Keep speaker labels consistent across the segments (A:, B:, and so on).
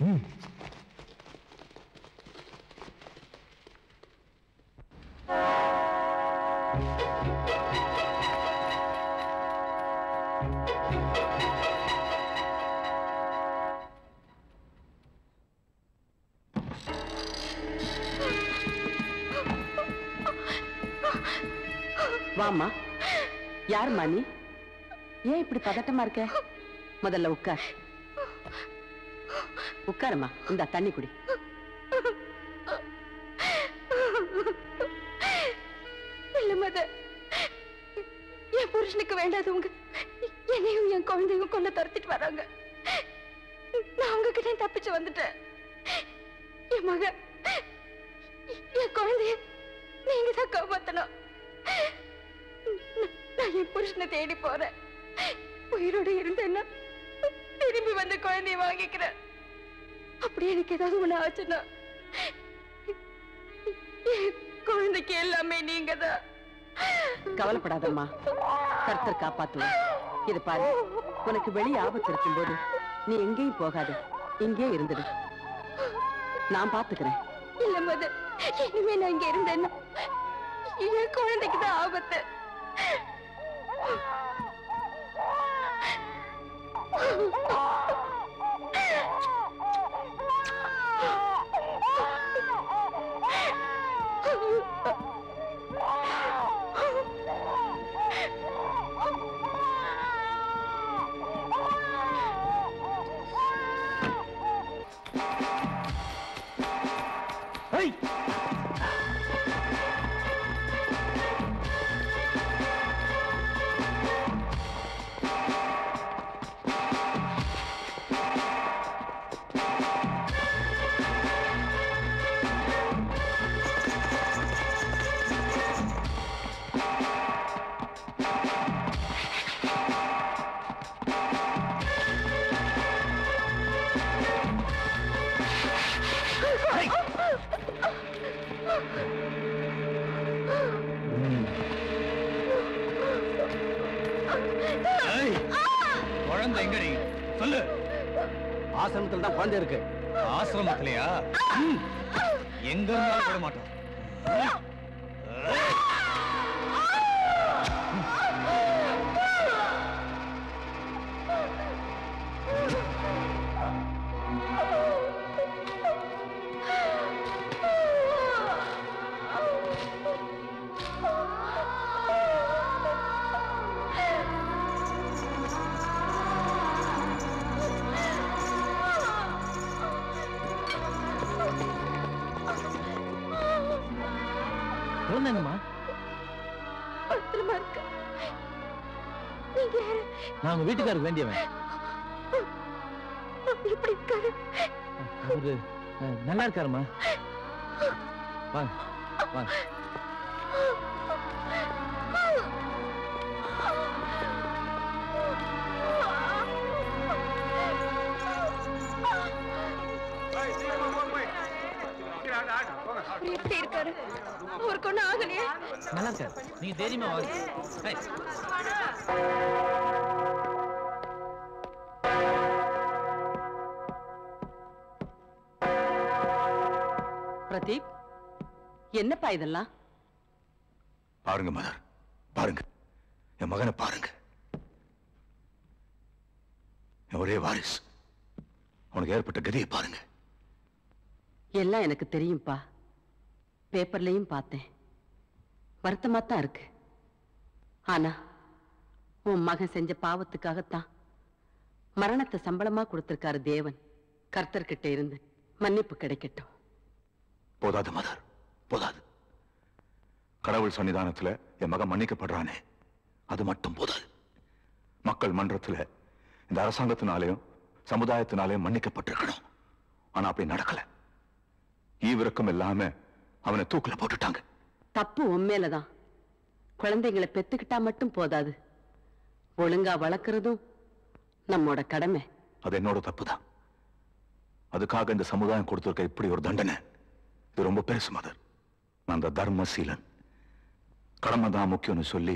A: வாம்மா யாரும்மா நீ ஏன் இப்படி பதட்டமா இருக்க முதல்ல உட்கார் உட்காருமா இந்த தண்ணி குடி
B: இல்ல மத என் புருஷனுக்கு வேண்டாதவங்க என்னையும் என் குழந்தையும் கொல்ல துரத்திட்டு வராங்க நான் அவங்க கிட்ட தப்பிச்சு வந்துட்டேன் என் மக என் குழந்தைய நீங்க தான் காப்பாத்தணும் நான்- நான் என் புருஷனை தேடி போறேன் உயிரோட இருந்தேன்னா திரும்பி வந்து குழந்தைய வாங்கிக்கிறேன் அப்படி எனக்கு ஏதாவது ஒண்ணு ஆச்சுன்னா என் குழந்தைக்கு எல்லாமே நீங்க தான்
A: கவலைப்படாதம்மா கர்த்தர் காப்பாத்துவார் இது பாரு உனக்கு வெளிய ஆபத்து இருக்கும்போது நீ எங்கேயும் போகாத இங்கே இருந்துடு நான் பாத்துக்கிறேன்
B: இல்ல மது இனிமே நான் இங்க இருந்தேன்னா என் குழந்தைக்கு தான் ஆபத்து
C: ஏய், குழந்தை எங்கடி சொல்லு
D: ஆசிரமத்தில் தான் குழந்தை இருக்கு
C: ஆசிரமத்திலையா ம். எங்க இருந்தாலும் விட மாட்டோம்
D: குழந்தைங்கம்மா
B: பத்திரமா இருக்கு நீங்க யாரு
D: நான் உங்க வீட்டுக்காருக்கு வேண்டியவன்
B: இப்படி இருக்காரு
D: அவரு அஹ், நல்லா இருக்காருமா வாங்க வாங்க
B: அவர் எப்படி இருக்காரு அவருக்கு ஒண்ணும் ஆகலையே
D: நல்லா இருக்காரு நீங்க தைரியமா வாங்க ஏய்,
A: பிரதீப் என்னப்பா இதெல்லாம்
C: பாருங்க மதர் பாருங்க என் மகனை பாருங்க என் ஒரே வாரிசு அவனுக்கு ஏற்பட்ட கதியை பாருங்க
A: எல்லாம் எனக்கு தெரியும்பா பேப்பர்லயும் பார்த்தேன் வருத்தமா தான் இருக்கு ஆனா உன் மகன் செஞ்ச பாவத்துக்காகத்தான் மரணத்தை சம்பளமா கொடுத்திருக்காரு தேவன் கர்த்தர்கிட்ட இருந்து மன்னிப்பு கிடைக்கட்டும்
C: போதாது மதர் போதாது கடவுள் சன்னிதானத்துல என் மகன் மன்னிக்கப்படுறானே அது மட்டும் போதாது மக்கள் மன்றத்துல இந்த அரசாங்கத்தினாலேயும் சமுதாயத்தினாலேயும் மன்னிக்கப்பட்டிருக்கணும் ஆனா அப்படி நடக்கல ஈவிரக்கம் இல்லாம அவனை தூக்குல போட்டுட்டாங்க
A: தப்பு உண்மையிலதான் குழந்தைங்களை பெத்துக்கிட்டா மட்டும் போதாது ஒழுங்கா வளர்க்கறதும் நம்மோட கடமை
C: அது என்னோட தப்பு தான் அதுக்காக இந்த சமுதாயம் கொடுத்திருக்க இப்படி ஒரு தண்டனை இது ரொம்ப பெருசு மதர் நான் அந்த தர்மசீலன் கடமை தான் முக்கியம்னு சொல்லி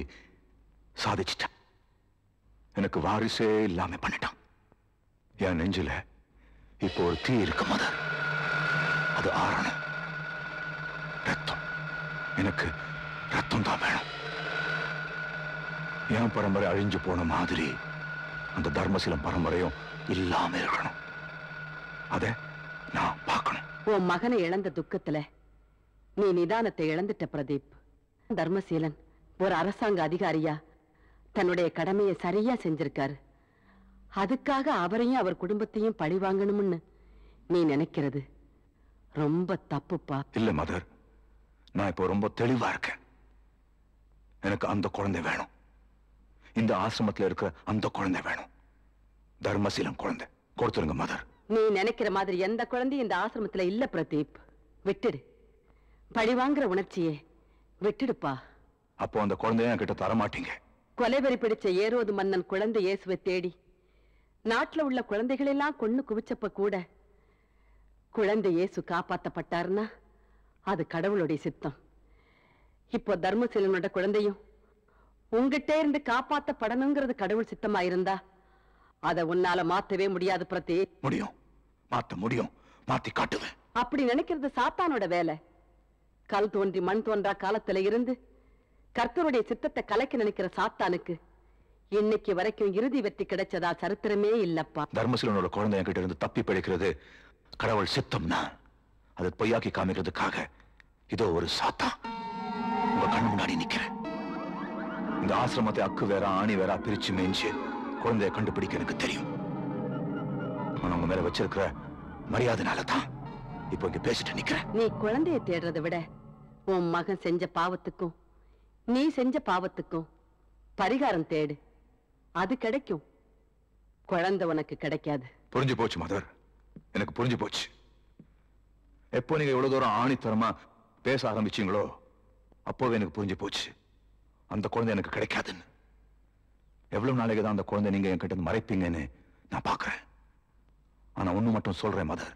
C: சாதிச்சிட்டேன் எனக்கு வாரிசே இல்லாம பண்ணிட்டான் என் நெஞ்சில இப்போ ஒரு தீ இருக்கு மதர் அது ஆறணும் ரத்தம் எனக்கு ரத்தம் தான் வேணும் என் பரம்பரை அழிஞ்சு போன மாதிரி அந்த தர்மசீலம் பரம்பரையும் இல்லாம இருக்கணும் அதை நான் பார்க்கணும்
A: உன் மகனை இழந்த துக்கத்துல நீ நிதானத்தை இழந்துட்ட பிரதீப் தர்மசீலன் ஒரு அரசாங்க அதிகாரியா தன்னுடைய கடமையை சரியா செஞ்சிருக்காரு அதுக்காக அவரையும் அவர் குடும்பத்தையும் பழி வாங்கணும்னு நீ நினைக்கிறது ரொம்ப தப்புப்பா
C: இல்ல மதர் நான் இப்போ ரொம்ப தெளிவா இருக்கேன் எனக்கு அந்த குழந்தை வேணும் இந்த ஆசிரமத்துல இருக்கிற அந்த குழந்தை வேணும் தர்மசீலம் குழந்தை கொடுத்துருங்க மதர்
A: நீ நினைக்கிற மாதிரி எந்த குழந்தையும் இந்த ஆசிரமத்துல இல்ல பிரதீப் விட்டுடு பழி வாங்குற உணர்ச்சியே விட்டுடுப்பா
C: அப்போ அந்த குழந்தைய என்கிட்ட தர மாட்டீங்க
A: கொலைவெறி பிடிச்ச ஏரோது மன்னன் குழந்தை இயேசுவை தேடி நாட்டுல உள்ள குழந்தைகளெல்லாம் கொன்னு குவிச்சப்ப கூட குழந்தை இயேசு காப்பாத்தப்பட்டாருன்னா அது கடவுளுடைய சித்தம் இப்போ தர்மசீலனோட குழந்தையும் உங்கிட்ட இருந்து காப்பாத்தப்படணுங்கிறது கடவுள் சித்தமா இருந்தா அத உன்னால மாத்தவே முடியாது பிரதி
C: முடியும் மாத்த முடியும் மாத்தி காட்டுவேன்
A: அப்படி நினைக்கிறது சாத்தானோட வேலை கல் தோன்றி மண் தோன்றா காலத்துல இருந்து கர்த்தருடைய சித்தத்தை கலைக்க நினைக்கிற சாத்தானுக்கு இன்னைக்கு வரைக்கும் இறுதி வெற்றி கிடைச்சதா சரித்திரமே இல்லப்பா
C: தர்மசீலனோட குழந்தை என்கிட்ட இருந்து தப்பி பிழைக்கிறது கடவுள் சித்தம்னா அதை பொய்யாக்கி காமிக்கிறதுக்காக இதோ ஒரு சாத்தா உங்க கண்ணு முன்னாடி நிக்கிறேன் இந்த ஆசிரமத்தை அக்கு வேற ஆணி வேற பிரிச்சு மேய்ஞ்சு குழந்தைய கண்டுபிடிக்க எனக்கு தெரியும் ஆனா உங்க மேல வச்சிருக்கிற மரியாதைனால தான் இப்போ இங்க பேசிட்டு நிக்கிறேன்
A: நீ குழந்தைய தேடுறதை விட உன் மகன் செஞ்ச பாவத்துக்கும் நீ செஞ்ச பாவத்துக்கும் பரிகாரம் தேடு அது கிடைக்கும் குழந்தை உனக்கு கிடைக்காது
C: புரிஞ்சு போச்சு மதர் எனக்கு புரிஞ்சு போச்சு எப்போ நீங்க இவ்வளவு தூரம் ஆணித்தரமா பேச ஆரம்பிச்சீங்களோ அப்போவே எனக்கு புரிஞ்சு போச்சு அந்த குழந்தை எனக்கு கிடைக்காதுன்னு எவ்வளவு நாளைக்கு தான் அந்த குழந்தை நீங்க என்கிட்ட இருந்து மறைப்பீங்கன்னு நான் பார்க்கறேன் ஆனா ஒண்ணு மட்டும் சொல்றேன் மதர்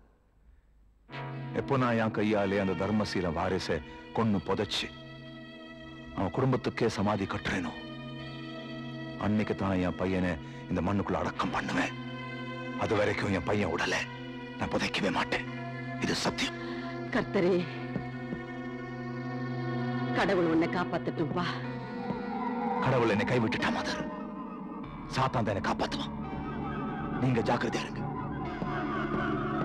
C: எப்போ நான் என் கையாலே அந்த தர்மசீல வாரிசை கொன்னு புதைச்சு அவன் குடும்பத்துக்கே சமாதி கட்டுறேனோ அன்னைக்கு தான் என் பையனை இந்த மண்ணுக்குள்ள அடக்கம் பண்ணுவேன் அது வரைக்கும் என் பையன் உடல நான் புதைக்கவே மாட்டேன் இது சத்தியம்
A: கர்த்தரே கடவுள் உன்னை காப்பாத்தட்டும்பா
C: கடவுள் என்னை கைவிட்டுட்டா மதர் சாத்தான் தான் என்னை காப்பாத்துவான் நீங்க ஜாக்கிரதையா இருங்க